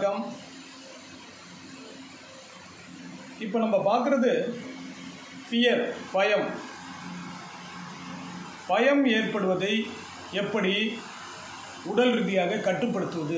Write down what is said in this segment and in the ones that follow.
வணக்கம் இப்போ நம்ம பார்க்குறது ஃபியர் பயம் பயம் ஏற்படுவதை எப்படி உடல் ரீதியாக கட்டுப்படுத்துவது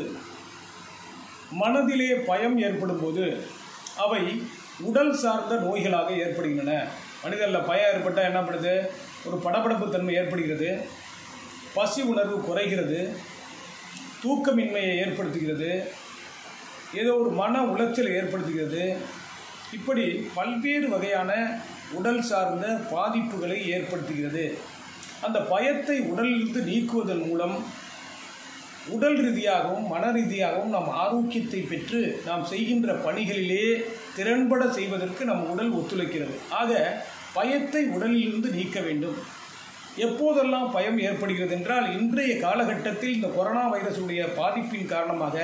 மனதிலே பயம் ஏற்படும் போது அவை உடல் சார்ந்த நோய்களாக ஏற்படுகின்றன மனிதனில் பயம் ஏற்பட்டால் என்ன பண்ணுது ஒரு படபடப்பு தன்மை ஏற்படுகிறது பசி உணர்வு குறைகிறது தூக்கமின்மையை ஏற்படுத்துகிறது ஏதோ ஒரு மன உளைச்சலை ஏற்படுத்துகிறது இப்படி பல்வேறு வகையான உடல் சார்ந்த பாதிப்புகளை ஏற்படுத்துகிறது அந்த பயத்தை உடலிலிருந்து நீக்குவதன் மூலம் உடல் ரீதியாகவும் மன ரீதியாகவும் நாம் ஆரோக்கியத்தை பெற்று நாம் செய்கின்ற பணிகளிலே திறன்பட செய்வதற்கு நம் உடல் ஒத்துழைக்கிறது ஆக பயத்தை உடலிலிருந்து நீக்க வேண்டும் எப்போதெல்லாம் பயம் ஏற்படுகிறது என்றால் இன்றைய காலகட்டத்தில் இந்த கொரோனா வைரஸுடைய பாதிப்பின் காரணமாக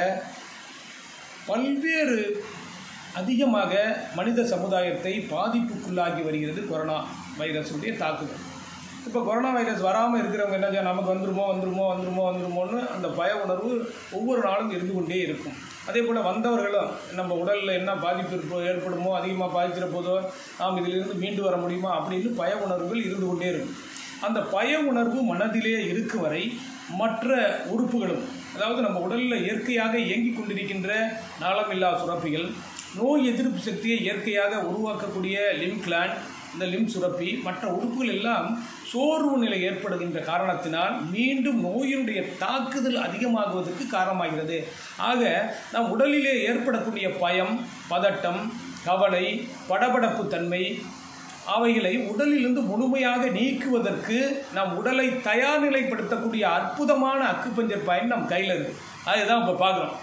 பல்வேறு அதிகமாக மனித சமுதாயத்தை பாதிப்புக்குள்ளாகி வருகிறது கொரோனா வைரஸுடைய தாக்குதல் இப்போ கொரோனா வைரஸ் வராமல் இருக்கிறவங்க என்ன செய்ய, நமக்கு வந்துருமோ வந்துருமோ வந்துருமோ வந்துருமோன்னு அந்த பய உணர்வு ஒவ்வொரு நாளும் இருந்து கொண்டே இருக்கும் அதே போல் வந்தவர்களும் நம்ம உடலில் என்ன பாதிப்பு இருப்போ ஏற்படுமோ அதிகமாக பாதிக்கிற போதோ நாம் இதிலிருந்து மீண்டு வர முடியுமா அப்படின்னு பய உணர்வுகள் இருந்து கொண்டே இருக்கும் அந்த பய உணர்வு மனதிலே இருக்கும் வரை மற்ற உறுப்புகளும் அதாவது நம்ம உடலில் இயற்கையாக இயங்கிக் கொண்டிருக்கின்ற நாளமில்லா சுரப்பிகள் நோய் எதிர்ப்பு சக்தியை இயற்கையாக உருவாக்கக்கூடிய லிம் கிளாண்ட் இந்த லிம் சுரப்பி மற்ற உறுப்புகள் எல்லாம் சோர்வு நிலை ஏற்படுகின்ற காரணத்தினால் மீண்டும் நோயினுடைய தாக்குதல் அதிகமாகுவதற்கு காரணமாகிறது ஆக நம் உடலிலே ஏற்படக்கூடிய பயம் பதட்டம் கவலை படபடப்பு தன்மை அவைகளை உடலிலிருந்து முழுமையாக நீக்குவதற்கு நம் உடலை தயார் நிலைப்படுத்தக்கூடிய அற்புதமான அக்குப்பஞ்சர் பயன் நம் கையில் இருக்குது அதுதான் இப்போ பார்க்குறோம்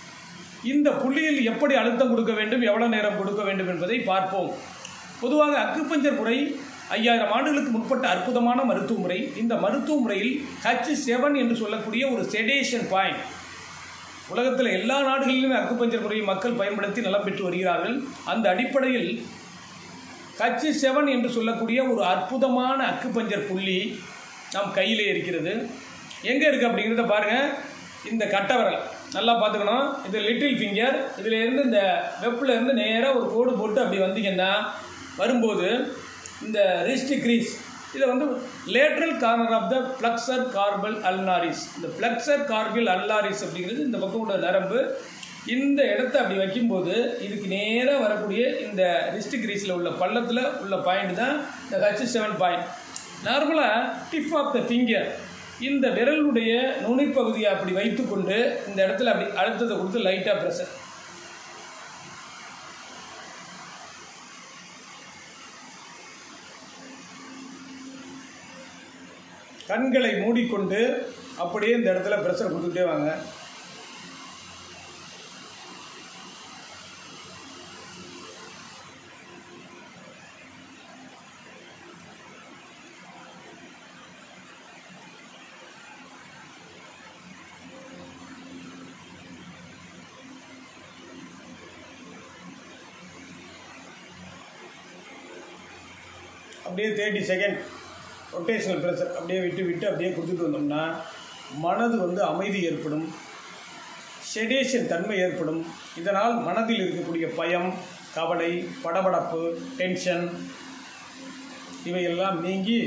இந்த புள்ளியில் எப்படி அழுத்தம் கொடுக்க வேண்டும் எவ்வளவு நேரம் கொடுக்க வேண்டும் என்பதை பார்ப்போம் பொதுவாக அக்குப்பஞ்சர் முறை ஐயாயிரம் ஆண்டுகளுக்கு முற்பட்ட அற்புதமான மருத்துவ முறை இந்த மருத்துவ முறையில் ஹச் செவன் என்று சொல்லக்கூடிய ஒரு செடேஷன் பாயிண்ட் உலகத்தில் எல்லா நாடுகளிலுமே அக்குப்பஞ்சர் முறையை மக்கள் பயன்படுத்தி நலம் பெற்று வருகிறார்கள் அந்த அடிப்படையில் ஹச் செவன் என்று சொல்லக்கூடிய ஒரு அற்புதமான அக்குப்பஞ்சர் புள்ளி நம் கையிலே இருக்கிறது எங்கே இருக்குது அப்படிங்கிறத பாருங்கள் இந்த கட்டவரல் நல்லா பார்த்துக்கணும் இது லிட்டில் ஃபிங்கர் இதில் இருந்து இந்த வெப்பில் இருந்து நேராக ஒரு கோடு போட்டு அப்படி வந்தீங்கன்னா வரும்போது இந்த ரிஸ்ட் கிரீஸ் இதை வந்து lateral corner of the flexor carpi ulnaris இந்த பிளக்சர் கார்பில் அல்னாரிஸ் அப்படிங்கிறது இந்த பக்கம் உள்ள நரம்பு இந்த இடத்த அப்படி வைக்கும்போது இதுக்கு நேராக வரக்கூடிய இந்த ரிஸ்ட் கிரீஸில் உள்ள பள்ளத்தில் உள்ள பாயிண்ட் தான் இந்த ஹச் செவன் பாயிண்ட் நார்மலாக டிப் ஆஃப் த ஃபிங்கர் இந்த விரலுடைய நுனிப்பகுதியை அப்படி வைத்துக்கொண்டு இந்த இடத்துல அப்படி அழுத்தத்தை கொடுத்து லைட்டாக ப்ரெஷர் கண்களை மூடிக்கொண்டு அப்படியே இந்த இடத்துல ப்ரெஷர் கொடுத்துட்டே வாங்க அப்படியே தேர்ட்டி செகண்ட் ரொட்டேஷனல் ப்ரெஷர் அப்படியே விட்டு விட்டு அப்படியே கொடுத்துட்டு வந்தோம்னா மனது வந்து அமைதி ஏற்படும் செடேஷன் தன்மை ஏற்படும் இதனால் மனதில் இருக்கக்கூடிய பயம் கவலை படபடப்பு டென்ஷன் இவையெல்லாம் நீங்கி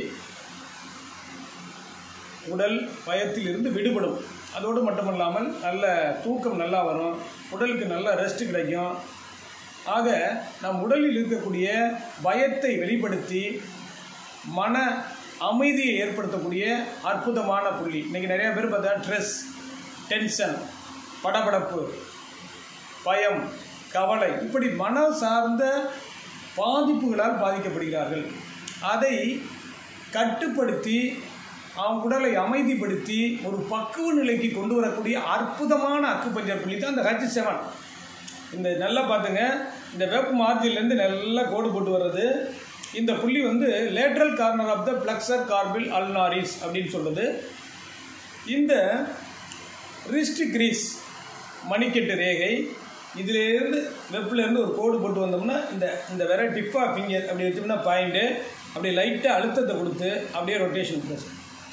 உடல் பயத்தில் இருந்து விடுபடும் அதோடு மட்டுமல்லாமல் நல்ல தூக்கம் நல்லா வரும் உடலுக்கு நல்ல ரெஸ்ட் கிடைக்கும் ஆக நம் உடலில் இருக்கக்கூடிய பயத்தை வெளிப்படுத்தி மன அமைதியை ஏற்படுத்தக்கூடிய அற்புதமான புள்ளி இன்றைக்கி நிறைய பேர் பார்த்தா ஸ்ட்ரெஸ் டென்ஷன் படபடப்பு பயம் கவலை இப்படி மன சார்ந்த பாதிப்புகளால் பாதிக்கப்படுகிறார்கள் அதை கட்டுப்படுத்தி அவங்க உடலை அமைதிப்படுத்தி ஒரு பக்குவ நிலைக்கு கொண்டு வரக்கூடிய அற்புதமான அக்குப்பஞ்சர் புள்ளி தான் இந்த ஹச் செவன் இந்த நல்லா பார்த்துங்க இந்த வேப்ப மார்ஜின்லேருந்து நல்லா கோடு போட்டு வர்றது இந்த புள்ளி வந்து lateral corner of the flexor carpi ulnaris அப்படின்னு சொல்கிறது இந்த ரிஸ்ட் கிரீஸ் மணிக்கட்டு ரேகை இதிலேருந்து வெப்பிலேருந்து ஒரு கோடு போட்டு வந்தோம்னா இந்த இந்த வேற டிப்பா ஃபிங்கர் அப்படி வச்சோம்னா பாயிண்ட்டு அப்படியே லைட்டாக அழுத்தத்தை கொடுத்து அப்படியே ரொட்டேஷன் ப்ளஸ்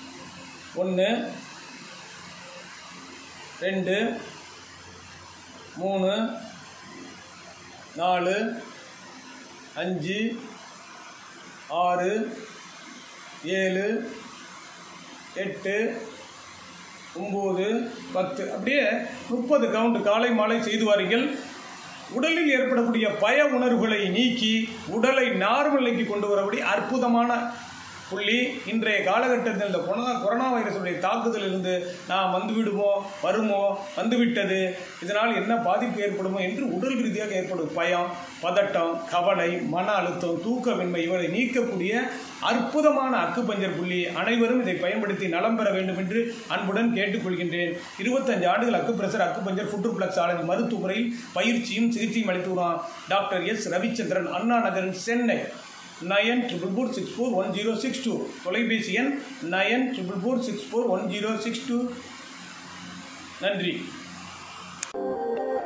ஒன்று ரெண்டு மூணு நாலு அஞ்சு ஆறு ஏழு எட்டு ஒம்பது பத்து அப்படியே முப்பது கவுண்ட் காலை மாலை செய்து வாருங்கள் உடலில் ஏற்படக்கூடிய பய உணர்வுகளை நீக்கி உடலை நார்மல் நிலைக்கு கொண்டு வரக்கூடிய அற்புதமான புள்ளி இன்றைய காலகட்டத்தில் இந்த கொரோனா கொரோனா வைரஸுடைய தாக்குதலிலிருந்து நாம் வந்து விடுமோ வருமோ வந்துவிட்டது இதனால் என்ன பாதிப்பு ஏற்படுமோ என்று உடல் ரீதியாக ஏற்படும் பயம் பதட்டம் கவலை மன அழுத்தம் தூக்கமின்மை இவரை நீக்கக்கூடிய அற்புதமான அக்குப்பஞ்சர் புள்ளி அனைவரும் இதை பயன்படுத்தி நலம் பெற வேண்டும் என்று அன்புடன் கேட்டுக்கொள்கின்றேன் இருபத்தஞ்சு ஆண்டுகள் அக்குப்பிரசர் அக்குப்பஞ்சர் ஃபுட்ருப்ளக்ஸ் ஆலஜி மருத்துவமுறையில் பயிற்சியும் சிகிச்சையும் அளித்து வரும் டாக்டர் எஸ் ரவிச்சந்திரன் அண்ணா நகரின் Chennai nine triple four six four one zero six two தொலைபேசி எண் nine triple four six four one zero six two நன்றி